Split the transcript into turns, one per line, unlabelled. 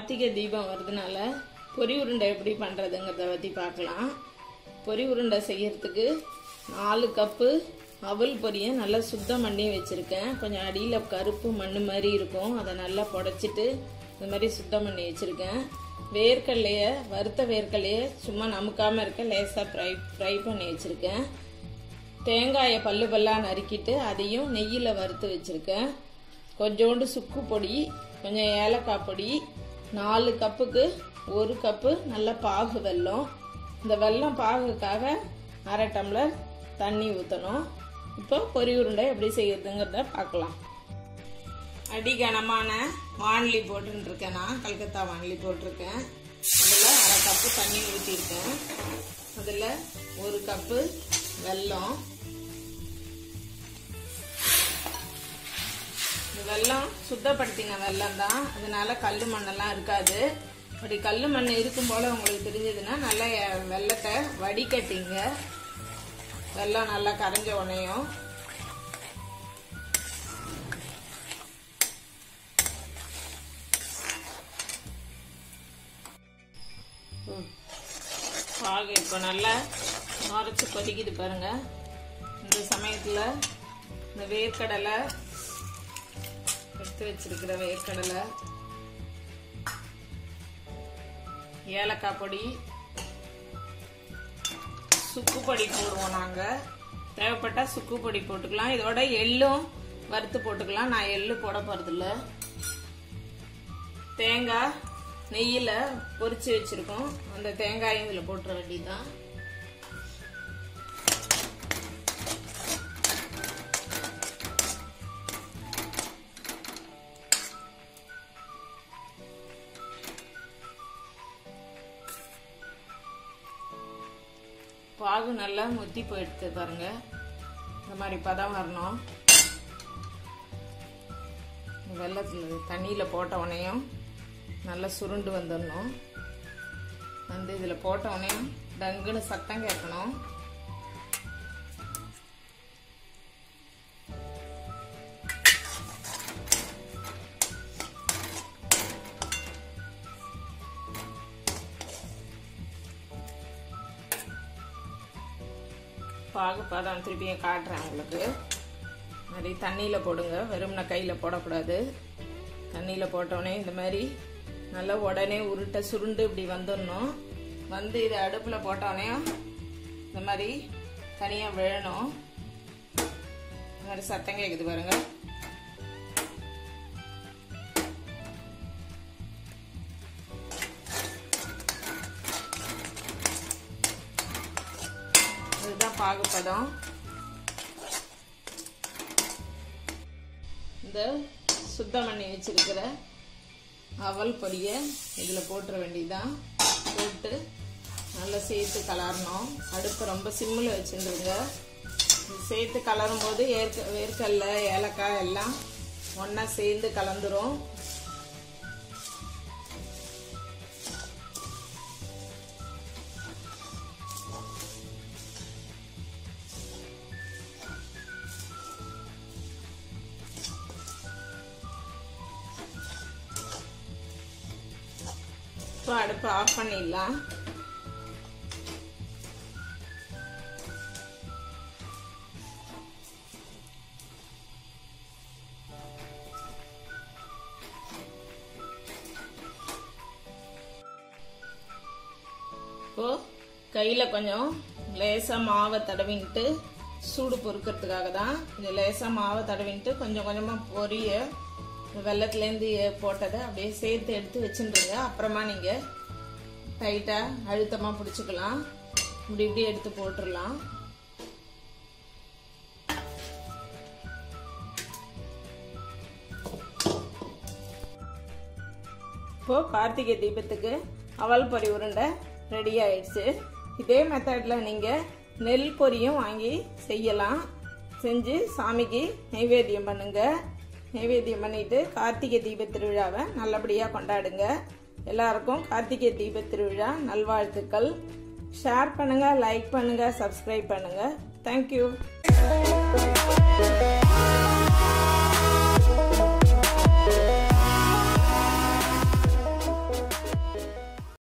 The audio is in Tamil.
கார்த்திகை தீபம் வருதுனால பொரி உருண்டை எப்படி பண்ணுறதுங்கிறத பற்றி பார்க்கலாம் பொரி உருண்டை செய்யறதுக்கு நாலு கப்பு அவல் பொரியை நல்லா சுத்தம் பண்ணி வச்சுருக்கேன் கொஞ்சம் அடியில் கருப்பு மண் மாதிரி இருக்கும் அதை நல்லா புடச்சிட்டு இந்த மாதிரி சுத்தம் பண்ணி வச்சுருக்கேன் வேர்க்கடலையை வறுத்த வேர்க்கடலையை சும்மா நமுக்காமல் இருக்க லேசாக ஃப்ரை ஃப்ரை பண்ணி வச்சுருக்கேன் தேங்காயை பல்லு பல்லாக நறுக்கிட்டு அதையும் நெய்யில் வறுத்து வச்சுருக்கேன் கொஞ்சோண்டு சுக்கு பொடி கொஞ்சம் ஏலக்காய் பொடி நாலு கப்புக்கு ஒரு கப்பு நல்ல பாகு வெல்லம் இந்த வெல்லம் பாகுக்காக அரை டம்ளர் தண்ணி ஊற்றணும் இப்போ பொரி உருண்டை எப்படி செய்யறதுங்கிறத பார்க்கலாம் அடிகனமான வான்லி போட்டுருக்கேன் நான் கல்கத்தா வான்லி போட்டிருக்கேன் அதில் அரை கப்பு தண்ணி ஊற்றிருக்கேன் அதில் ஒரு கப்பு வெல்லம் இந்த வெல்லம் சுத்தப்படுத்தின வெல்லம் தான் அதனால கல் மண்ணெல்லாம் இருக்காது அப்படி கல் மண் இருக்கும் போல உங்களுக்கு தெரிஞ்சதுன்னா நல்லா வெள்ளத்தை வடிகட்டிங்க வெல்லம் நல்லா கரைஞ்ச உடனேயும் பாகு இப்போ நல்லா நுரைச்சி கொதிக்குது பாருங்க இந்த சமயத்தில் இந்த வேர்க்கடலை எடுத்து வச்சிருக்கிற வேர்க்கடலை ஏலக்காய் பொடி சுக்கு பொடி போடுவோம் நாங்கள் தேவைப்பட்டால் சுக்கு பொடி போட்டுக்கலாம் இதோட எள்ளும் வறுத்து போட்டுக்கலாம் நான் எள்ளு போட போகிறதில்ல தேங்காய் நெய்யில் பொரிச்சு வச்சுருக்கோம் அந்த தேங்காயும் இதில் போட்டுற வேண்டியதுதான் பாகு நல்லா முத்தி போயிடுத்து பாருங்க இந்த மாதிரி பதம் வரணும் வெள்ளத்தில் தண்ணியில் போட்ட உடனேயும் நல்லா சுருண்டு வந்துடணும் வந்து இதில் போட்ட உடனேயும் டங்குன்னு சத்தம் கேட்கணும் பாகு பதம் திருப்பியும் காட்டுறேன் உங்களுக்கு மாதிரி தண்ணியில் போடுங்க வெறும்னா கையில் போடக்கூடாது தண்ணியில் போட்டோடனே இந்த மாதிரி நல்லா உடனே உருட்டை சுருண்டு இப்படி வந்துடணும் வந்து இதை அடுப்பில் போட்டோடனே இந்த மாதிரி தனியாக விழணும் இந்த மாதிரி சத்தம் கேட்குது பாருங்க இதுதான் பாகுப்பதம் இந்த சுத்தம் பண்ணி வச்சிருக்கிற அவல் பொடியை இதில் போட்டுற வேண்டியதான் போட்டு நல்லா சேர்த்து கலரணும் அடுப்பு ரொம்ப சிம்மில் வச்சுருந்துருங்க சேர்த்து கலரும் போது ஏற்க வேர்க்கடல ஏலக்காய் எல்லாம் ஒன்றா சேர்ந்து கலந்துரும் இப்போ அடுப்பு ஆஃப் பண்ணிடலாம் இப்போ கையில் கொஞ்சம் லேசாக மாவை தடவின்ட்டு சூடு பொறுக்கிறதுக்காக தான் கொஞ்சம் லேசாக மாவை தடவின்ட்டு கொஞ்சம் கொஞ்சமாக பொரிய வெள்ளத்துலேருந்து போட்டதை அப்படியே சேர்த்து எடுத்து வச்சுருங்க அப்புறமா நீங்கள் டைட்டாக அழுத்தமாக பிடிச்சிக்கலாம் இப்படி இப்படி எடுத்து போட்டுடலாம் இப்போது கார்த்திகை தீபத்துக்கு அவல் பொரி உருண்டை ரெடி ஆயிடுச்சு இதே மெத்தடில் நீங்கள் நெல் பொரியும் வாங்கி செய்யலாம் செஞ்சு சாமிக்கு நைவேத்தியம் பண்ணுங்கள் நைவேத்தியம் பண்ணிட்டு கார்த்திகை தீப திருவிழாவை நல்லபடியாக கொண்டாடுங்க எல்லாருக்கும் கார்த்திகை தீப திருவிழா நல்வாழ்த்துக்கள் ஷேர் பண்ணுங்கள் லைக் பண்ணுங்கள் சப்ஸ்கிரைப் பண்ணுங்கள் தேங்க்யூ